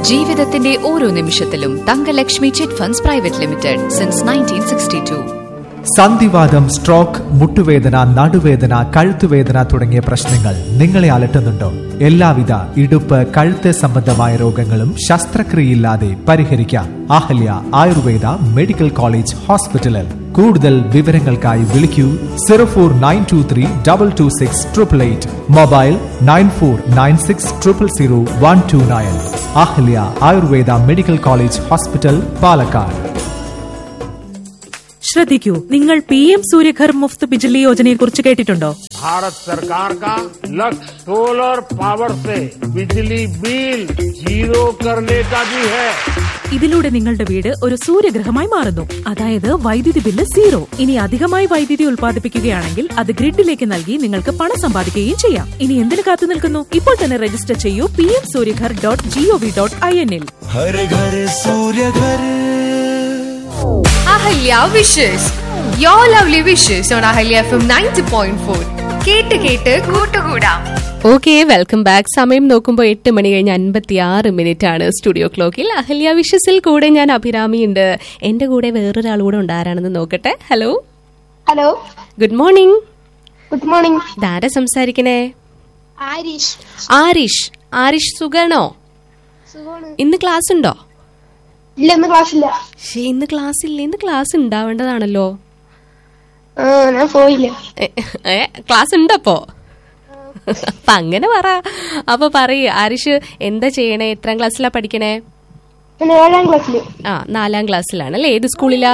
ജീവിതത്തിന്റെ ഓരോ നിമിഷത്തിലും Thankalakshmi chit funds private limited since nineteen sixty two സന്ധിവാദം സ്ട്രോക്ക് മുട്ടുവേദന നടുവേദന കഴുത്തുവേദന തുടങ്ങിയ പ്രശ്നങ്ങൾ നിങ്ങളെ അലട്ടുന്നുണ്ടോ എല്ലാവിധ ഇടുപ്പ് കഴുത്ത് സംബന്ധമായ രോഗങ്ങളും ശസ്ത്രക്രിയയില്ലാതെ പരിഹരിക്കാം അഹല്യ ആയുർവേദ മെഡിക്കൽ കോളേജ് ഹോസ്പിറ്റലിൽ കൂടുതൽ വിവരങ്ങൾക്കായി വിളിക്കൂ zero four nine two three double two six triple eight mobile nine four nine six triple zero one two nine Ahalya Ayurveda medical college hospital Palakkad ശ്രദ്ധിക്കൂ നിങ്ങൾ പി എം സൂര്യഘർ മുഫ്ത് ബിജ്ലി യോജനയെ കുറിച്ച് കേട്ടിട്ടുണ്ടോ भारत सरकार का लक्ष्य सोलर पावर से बिजली बिल जीरो करने का भी है ഇതിലൂടെ നിങ്ങളുടെ വീട് ഒരു സൂര്യഗ്രഹമായി മാറുന്നു അതായത് വൈദ്യുതി ബില്ല് സീറോ ഇനി അധികമായി വൈദ്യുതി ഉൽപ്പാദിപ്പിക്കുകയാണെങ്കിൽ അത് ഗ്രിഡിലേക്ക് നൽകി നിങ്ങൾക്ക് പണം സമ്പാദിക്കുകയും ചെയ്യാം ഇനി എന്തിനു കാത്തു നിൽക്കുന്നു ഇപ്പോൾ തന്നെ രജിസ്റ്റർ ചെയ്യൂ P M Surya Ghar dot G O V dot I N ഇൽ हर घर सूर्य घर Ahalya wishes you lovely wishes on Ahalya F M ninety point four കേട്ട് കേട്ട് കൂട്ടുകൂടാം ഓക്കെ വെൽക്കം ബാക്ക് സമയം നോക്കുമ്പോൾ എട്ട് മണി കഴിഞ്ഞ് അൻപത്തി ആറ് മിനിറ്റ് ആണ് സ്റ്റുഡിയോ ക്ലോക്കിൽ അഹല്യ വിഷസിൽ കൂടെ ഞാൻ അഭിരാമി ഉണ്ട് എന്റെ കൂടെ വേറൊരാൾ കൂടെ ഉണ്ട് ആരാണെന്ന് നോക്കട്ടെ hello hello good morning good morning ഇതാരാ സംസാരിക്കണേ ആരിഷ് ആരിഷ് ആരിഷ് സുഖാണോ സുഖമാണ് ഇന്ന് ക്ലാസ് ഉണ്ടോ ഇല്ല ഇന്ന് ക്ലാസ് ഇല്ല പക്ഷേ ഇന്ന് ക്ലാസ് ഇല്ല ഇന്ന് ക്ലാസ് ഉണ്ടാവേണ്ടതാണല്ലോ ആ ഞാൻ പോയില്ല ഏ, ഏ ക്ലാസ് ഉണ്ടപ്പോ അപ്പൊ അങ്ങനെ പറ അപ്പൊ പറയ് ആരിഷ് എന്താ ചെയ്യണേ എത്രാം ക്ലാസ്സിലാ പഠിക്കണേ ഞാൻ ഏഴാം ക്ലാസ്സില് ആ നാലാം ക്ലാസ്സിലാണ് അല്ലേ ഏത് സ്കൂളിലാ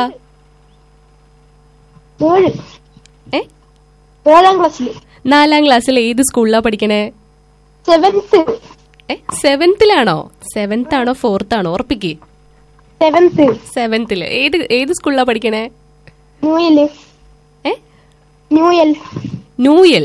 ഏഴ് ഏ ഏഴാം ക്ലാസ്സില് നാലാം ക്ലാസ്സിൽ ഏത് സ്കൂളിലാ പഠിക്കണേ സെവൻത്ത് ഏ സെവൻത്തിലാണോ സെവൻത്ത് ആണോ ഫോർത്ത് ആണോ ഉറപ്പിക്ക് സെവൻത്ത് സെവൻത്തില് ഏത് ഏത് സ്കൂളിലാ പഠിക്കണേ ന്യൂയല് ഏ ന്യൂയൽ ന്യൂയൽ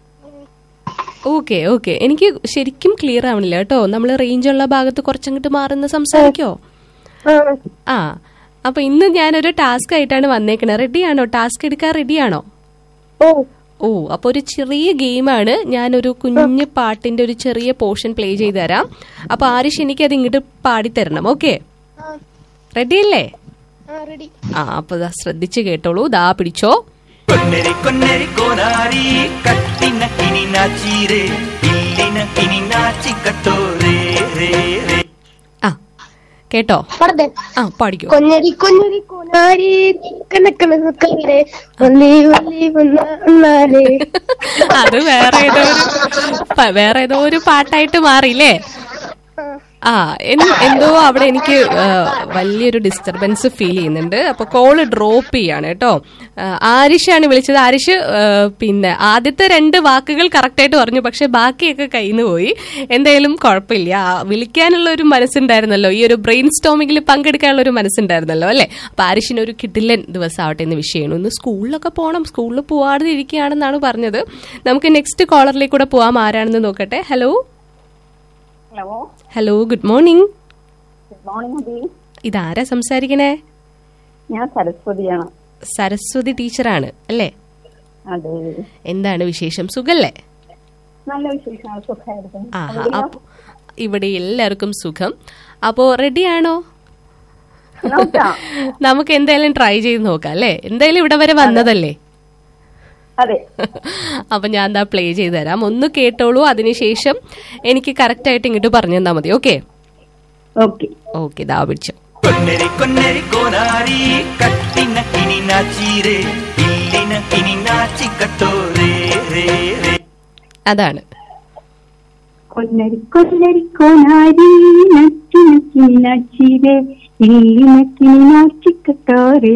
ഓക്കെ ഓക്കെ എനിക്ക് ശരിക്കും ക്ലിയർ ആവണില്ല കേട്ടോ നമ്മൾ റേഞ്ച് ഉള്ള ഭാഗത്ത് കുറച്ചങ്ങോട്ട് മാറുന്ന സംസാരിക്കോ ആ ആ അപ്പൊ ഇന്ന് ഞാനൊരു ടാസ്ക് ആയിട്ടാണ് വന്നേക്കണേ റെഡിയാണോ ടാസ്ക് എടുക്കാൻ റെഡിയാണോ ഓ ഓ അപ്പൊ ഒരു ചെറിയ ഗെയിമാണ് ഞാനൊരു കുഞ്ഞു പാട്ടിന്റെ ഒരു ചെറിയ പോർഷൻ പ്ലേ ചെയ്ത് തരാം അപ്പൊ ആരിഷ് എനിക്ക് അത് ഇങ്ങോട്ട് പാടിത്തരണം ഓക്കെ ആ റെഡി അല്ലേ ആ റെഡി ആ അപ്പൊ ദാ ശ്രദ്ധിച്ച് കേട്ടോളൂ ദാ പിടിച്ചോ കൊന്നരി കൊന്നരി കോനാരി കട്ടിന കിനി നാച്ചീരേ ഇല്ലിന കിനി നാച്ചി കട്ടോരേ രേ രേ ആ കേട്ടോ പടത്തെ ആ പാടിക്കോ കൊഞ്ഞരി കൊഞ്ഞരി കൊനാരി കണക്കണ കണരെ വള്ളി വള്ളി വന്നാലേ അത് വേറെ ഏതോ ഒരു പ- വേറെ ഏതോ ഒരു പാട്ടായിട്ട് മാറിയില്ലേ ആ എന്ത്- എന്തോ അവിടെ എനിക്ക് ആ, വലിയൊരു ഡിസ്റ്റർബൻസ് ഫീൽ ചെയ്യുന്നുണ്ട് അപ്പൊ കോള് ഡ്രോപ്പ് ചെയ്യാണ് കേട്ടോ ആ, ആരിഷാണ് വിളിച്ചത് ആരിഷ് ആ, പിന്നെ ആദ്യത്തെ രണ്ട് വാക്കുകൾ കറക്റ്റ് ആയിട്ട് പറഞ്ഞു പക്ഷെ ബാക്കിയൊക്കെ കയ്യിൽ നിന്ന് പോയി എന്തായാലും കുഴപ്പമില്ല ആ, വിളിക്കാനുള്ള ഒരു മനസ്സുണ്ടായിരുന്നല്ലോ ഈ ഒരു ബ്രെയിൻ സ്റ്റോമിങ്ങിൽ പങ്കെടുക്കാനുള്ള ഒരു മനസ്സുണ്ടായിരുന്നല്ലോ അല്ലെ അപ്പൊ ആരിഷിന് ഒരു കിടിലൻ ദിവസം ആവട്ടെ എന്ന് വിഷയമാണ് ഇന്ന് സ്കൂളിലൊക്കെ പോകണം സ്കൂളിൽ പോവാതെ ഇരിക്കുകയാണെന്നാണ് പറഞ്ഞത് നമുക്ക് നെക്സ്റ്റ് കോളറിലേക്ക് കൂടെ പോവാം ആരാണെന്ന് നോക്കട്ടെ hello hello hello good morning good morning Abi ഇതാരാ സംസാരിക്കണേ ഞാൻ സരസ്വതിയാണ് സരസ്വതി ടീച്ചറാണ് അല്ലേ അതെ എന്താണ് വിശേഷം സുഖല്ലേ നല്ല വിശേഷമാണ് സുഖമായിരിക്കും ആഹാ അപ്പൊ ഇവിടെ എല്ലാവർക്കും സുഖം അപ്പോ റെഡിയാണോ നോക്കാം നമുക്ക് എന്തായാലും ട്രൈ ചെയ്ത് നോക്കാം അല്ലേ എന്തായാലും ഇവിടെ വരെ വന്നതല്ലേ അതെ അപ്പൊ ഞാൻ എന്താ പ്ലേ ചെയ്ത് തരാം ഒന്ന് കേട്ടോളൂ അതിനുശേഷം എനിക്ക് കറക്റ്റ് ആയിട്ട് ഇങ്ങോട്ട് പറഞ്ഞു തന്നാ മതി ഓക്കെ ഓക്കെ ഓക്കെ ദാ പിടിച്ചോ കൊന്നരി കൊന്നരി കോനാരി കട്ടിന കിനി നാച്ചീരേ ഇല്ലിന കിനി നാച്ചി കട്ടോരേ രേ രേ അതാണ് കൊന്നരി കൊന്നരി കൊനാരി നച്ചി നച്ചി നച്ചിരെ ഇല്ലി നച്ചി നാച്ചിക്കട്ടോരേ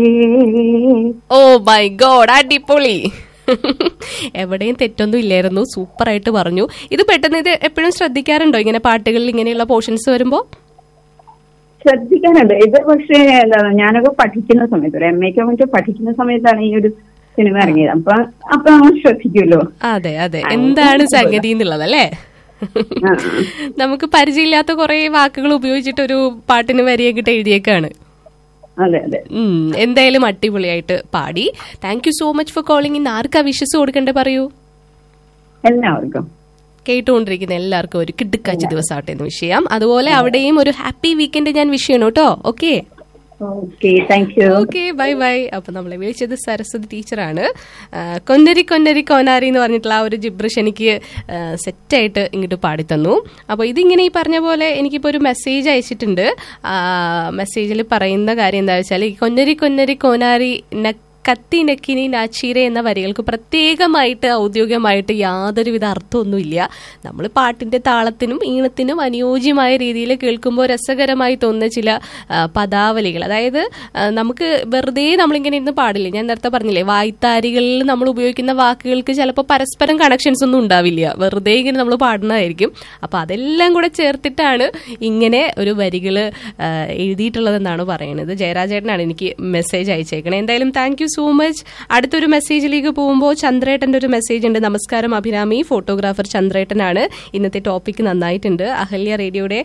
ഓ മൈ ഗോഡ് അടിപൊളി എവിടെയും തെറ്റൊന്നും ഇല്ലായിരുന്നു സൂപ്പർ ആയിട്ട് പറഞ്ഞു ഇത് പെട്ടെന്ന് ഇത് എപ്പോഴും ശ്രദ്ധിക്കാറുണ്ടോ ഇങ്ങനെ പാട്ടുകളിൽ ഇങ്ങനെയുള്ള പോർഷൻസ് വരുമ്പോ ശ്രദ്ധിക്കാനുണ്ട് ഇത് പക്ഷേ എന്താണ് ഞാനൊക്കെ പഠിക്കുന്ന സമയത്ത് ഒരു എം എക്ക് മറ്റോ പഠിക്കുന്ന സമയത്താണ് ഈ ഒരു സിനിമ ഇറങ്ങിയത് അപ്പൊ അപ്പൊ നമ്മൾ ശ്രദ്ധിക്കുമല്ലോ അതെ അതെ എന്താണ് സംഗതി എന്നുള്ളത് അല്ലേ ആ. നമുക്ക് പരിചയമില്ലാത്ത കുറെ വാക്കുകൾ ഉപയോഗിച്ചിട്ട് ഒരു പാട്ടിന് വരിയൊക്കെ എഴുതിയേക്കാണ് അതെ അതെ ഉം, എന്തായാലും അടിപൊളിയായിട്ട് പാടി thank you so much for calling ഇന്ന് ആർക്കാ വിഷസ് കൊടുക്കണ്ടേ പറയൂ എല്ലാവർക്കും കേട്ടുകൊണ്ടിരിക്കുന്ന എല്ലാവർക്കും ഒരു കിടുക്കാച്ച ദിവസമാവട്ടെ എന്ന് വിഷയം അതുപോലെ അവിടെയും ഒരു ഹാപ്പി വീക്കെൻഡ് ഞാൻ വിഷ് ചെയ്യണം കേട്ടോ okay okay thank you okay bye bye അപ്പൊ നമ്മളെ വിളിച്ചത് സരസ്വതി ടീച്ചറാണ് ആ, കൊന്നരി കൊന്നരി കോനാരി എന്ന് പറഞ്ഞിട്ടുള്ള ആ ഒരു ജിബ്രിഷ് എനിക്ക് സെറ്റായിട്ട് ഇങ്ങോട്ട് പാടിത്തന്നു അപ്പോൾ ഇതിങ്ങനെ ഈ പറഞ്ഞ പോലെ എനിക്കിപ്പോൾ ഒരു മെസ്സേജ് അയച്ചിട്ടുണ്ട് മെസ്സേജിൽ പറയുന്ന കാര്യം എന്താ വെച്ചാൽ ഈ കൊന്നരി കൊന്നരി കോനാരി നക്ക് കത്തി നക്കിനി നാച്ചീര എന്ന വരികൾക്ക് പ്രത്യേകമായിട്ട് ഔദ്യോഗികമായിട്ട് യാതൊരുവിധ അർത്ഥമൊന്നുമില്ല നമ്മൾ പാട്ടിന്റെ താളത്തിനും ഈണത്തിനും അനുയോജ്യമായ രീതിയിൽ കേൾക്കുമ്പോൾ രസകരമായി തോന്നുന്ന ചില ആ, പദാവലികൾ അതായത് ആ, നമുക്ക് വെറുതെ നമ്മളിങ്ങനെ ഇരുന്ന് പാടില്ല ഞാൻ നേരത്തെ പറഞ്ഞില്ലേ വായ്ത്താരികളിൽ നമ്മൾ ഉപയോഗിക്കുന്ന വാക്കുകൾക്ക് ചിലപ്പോൾ പരസ്പരം കണക്ഷൻസ് ഒന്നും ഉണ്ടാവില്ല വെറുതെ ഇങ്ങനെ നമ്മൾ പാടുന്നതായിരിക്കും അപ്പോൾ അതെല്ലാം കൂടെ ചേർത്തിട്ടാണ് ഇങ്ങനെ ഒരു വരികൾ എഴുതിയിട്ടുള്ളതെന്നാണ് പറയുന്നത് ജയരാജേട്ടനാണ് എനിക്ക് മെസ്സേജ് അയച്ചേക്കണേ എന്തായാലും താങ്ക് യു സോ മച്ച് അടുത്തൊരു മെസ്സേജിലേക്ക് പോകുമ്പോൾ ചന്ദ്രേട്ടൻ്റെ ഒരു മെസ്സേജ് ഉണ്ട് നമസ്കാരം അഭിരാമി ഫോട്ടോഗ്രാഫർ ചന്ദ്രേട്ടനാണ് ഇന്നത്തെ ടോപ്പിക് നന്നായിട്ടുണ്ട് അഹല്യ റേഡിയോയുടെ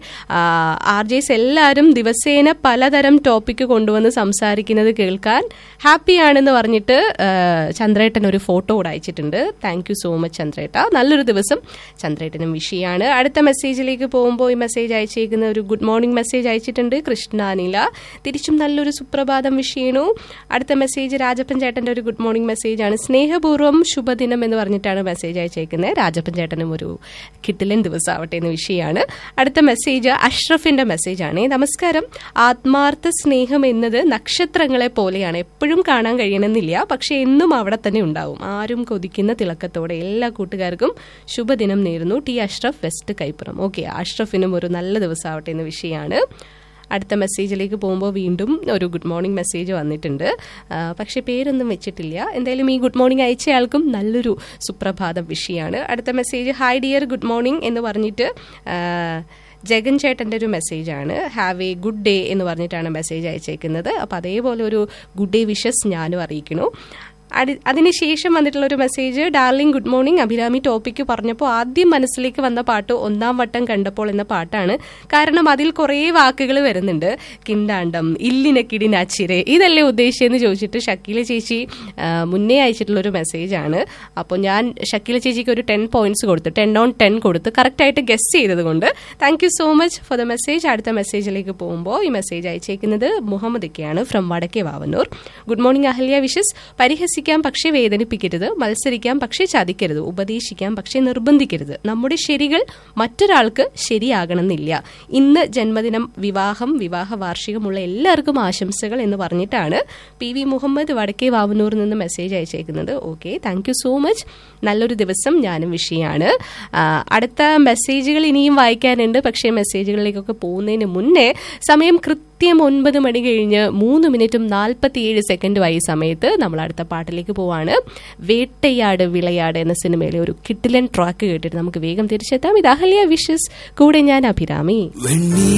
ആർ ജെസ് എല്ലാവരും ദിവസേന പലതരം ടോപ്പിക്ക് കൊണ്ടുവന്ന് സംസാരിക്കുന്നത് കേൾക്കാൻ ഹാപ്പിയാണെന്ന് പറഞ്ഞിട്ട് ആ, ചന്ദ്രേട്ടൻ ഒരു ഫോട്ടോ കൂടെ അയച്ചിട്ടുണ്ട് താങ്ക് യു സോ മച്ച് ചന്ദ്രേട്ട നല്ലൊരു ദിവസം ചന്ദ്രേട്ടനും വിഷയാണ് അടുത്ത മെസ്സേജിലേക്ക് പോകുമ്പോൾ ഈ മെസ്സേജ് അയച്ചേക്കുന്ന ഒരു ഗുഡ് മോർണിംഗ് മെസ്സേജ് അയച്ചിട്ടുണ്ട് കൃഷ്ണാനില തിരിച്ചും നല്ലൊരു സുപ്രഭാതം വിഷയണു അടുത്ത മെസ്സേജ് രാജപ്പൻ ചേട്ടന്റെ ഒരു ഗുഡ് മോർണിംഗ് മെസ്സേജ് ആണ് സ്നേഹപൂർവ്വം ശുഭദിനം എന്ന് പറഞ്ഞിട്ടാണ് മെസ്സേജ് അയച്ചേക്കുന്നത് രാജപ്പൻ ചേട്ടനും ഒരു കിട്ടിലൻ ദിവസം ആവട്ടെ എന്ന വിഷയമാണ് അടുത്ത മെസ്സേജ് അഷ്റഫിന്റെ മെസ്സേജ് ആണ് നമസ്കാരം ആത്മാർത്ഥ സ്നേഹം എന്നത് നക്ഷത്രങ്ങളെ പോലെയാണ് എപ്പോഴും കാണാൻ കഴിയണമെന്നില്ല പക്ഷെ എന്നും അവിടെ തന്നെ ഉണ്ടാവും ആരും കൊതിക്കുന്ന തിളക്കത്തോടെ എല്ലാ കൂട്ടുകാർക്കും ശുഭദിനം നേരുന്നു T Ashraf west Kaippuram okay അഷ്റഫിനും ഒരു നല്ല ദിവസം ആവട്ടെ എന്ന വിഷയമാണ് അടുത്ത മെസ്സേജിലേക്ക് പോകുമ്പോൾ വീണ്ടും ഒരു ഗുഡ് മോർണിംഗ് മെസ്സേജ് വന്നിട്ടുണ്ട് ആ, പക്ഷേ പേരൊന്നും വെച്ചിട്ടില്ല എന്തായാലും ഈ ഗുഡ് മോർണിംഗ് അയച്ചയാൾക്കും നല്ലൊരു സുപ്രഭാതം വിഷയമാണ് അടുത്ത message hi dear good morning എന്ന് പറഞ്ഞിട്ട് ആ, ജഗൻ ചേട്ടൻ്റെ ഒരു മെസ്സേജാണ് ഹാവ് എ ഗുഡ് ഡേ എന്ന് പറഞ്ഞിട്ടാണ് മെസ്സേജ് അയച്ചേക്കുന്നത് അപ്പോൾ അതേപോലെ ഒരു ഗുഡ് ഡേ വിഷസ് ഞാനും അറിയിക്കുന്നു അടി അതിനുശേഷം വന്നിട്ടുള്ള ഒരു message darling good morning Abhirami topic പറഞ്ഞപ്പോൾ ആദ്യം മനസ്സിലേക്ക് വന്ന പാട്ട് ഒന്നാം വട്ടം കണ്ടപ്പോൾ എന്ന പാട്ടാണ് കാരണം അതിൽ കുറേ വാക്കുകൾ വരുന്നുണ്ട് കിണ്ടാണ്ടം ഇല്ലിനക്കിടി നാച്ചിരെ ഇതല്ലേ ഉദ്ദേശിച്ചതെന്ന് ചോദിച്ചിട്ട് ഷക്കീല ചേച്ചി ആ, മുന്നേ അയച്ചിട്ടുള്ള ഒരു മെസ്സേജാണ് അപ്പോൾ ഞാൻ ഷക്കീല ചേച്ചിക്ക് ഒരു ടെൻ പോയിന്റ്സ് കൊടുത്ത് ടെൻ ഓൺ ടെൻ കൊടുത്ത് കറക്റ്റായിട്ട് ഗസ് ചെയ്തത് കൊണ്ട് thank you so much for the message അടുത്ത മെസ്സേജിലേക്ക് പോകുമ്പോൾ ഈ മെസ്സേജ് അയച്ചേക്കുന്നത് മുഹമ്മദ് ഒക്കെയാണ് from Vadakke Vavannur good morning Ahalya wishes പരിഹസിക്കാം പക്ഷേ വേദനിപ്പിക്കരുത് മത്സരിക്കാം പക്ഷേ ചതിക്കരുത് ഉപദേശിക്കാം പക്ഷേ നിർബന്ധിക്കരുത് നമ്മുടെ ശരികൾ മറ്റൊരാൾക്ക് ശരിയാകണമെന്നില്ല ഇന്ന് ജന്മദിനം വിവാഹം വിവാഹ വാർഷികമുള്ള എല്ലാവർക്കും ആശംസകൾ എന്ന് പറഞ്ഞിട്ടാണ് പി വി മുഹമ്മദ് വടക്കേ വാവന്നൂരിൽ നിന്ന് മെസ്സേജ് അയച്ചേക്കുന്നത് okay thank you so much നല്ലൊരു ദിവസം ഞാനും വിഷയമാണ് ആ, അടുത്ത മെസ്സേജുകൾ ഇനിയും വായിക്കാനുണ്ട് പക്ഷേ മെസ്സേജുകളിലേക്കൊക്കെ പോകുന്നതിന് മുന്നേ സമയം കൃത്യം ഒൻപത് മണി കഴിഞ്ഞ് മൂന്ന് മിനിറ്റും നാൽപ്പത്തിയേഴ് സെക്കൻഡുമായി ഈ സമയത്ത് നമ്മൾ അടുത്ത പാട്ടിലേക്ക് പോവാണ് വേട്ടയാട് വിളയാട് എന്ന സിനിമയിലെ ഒരു കിട്ടിലൻ ട്രാക്ക് കേട്ടിട്ട് നമുക്ക് വേഗം തിരിച്ചെത്താം ഇത് അഹല്യ വിഷസ് കൂടെ ഞാൻ അഭിരാമി വെണ്ണീർ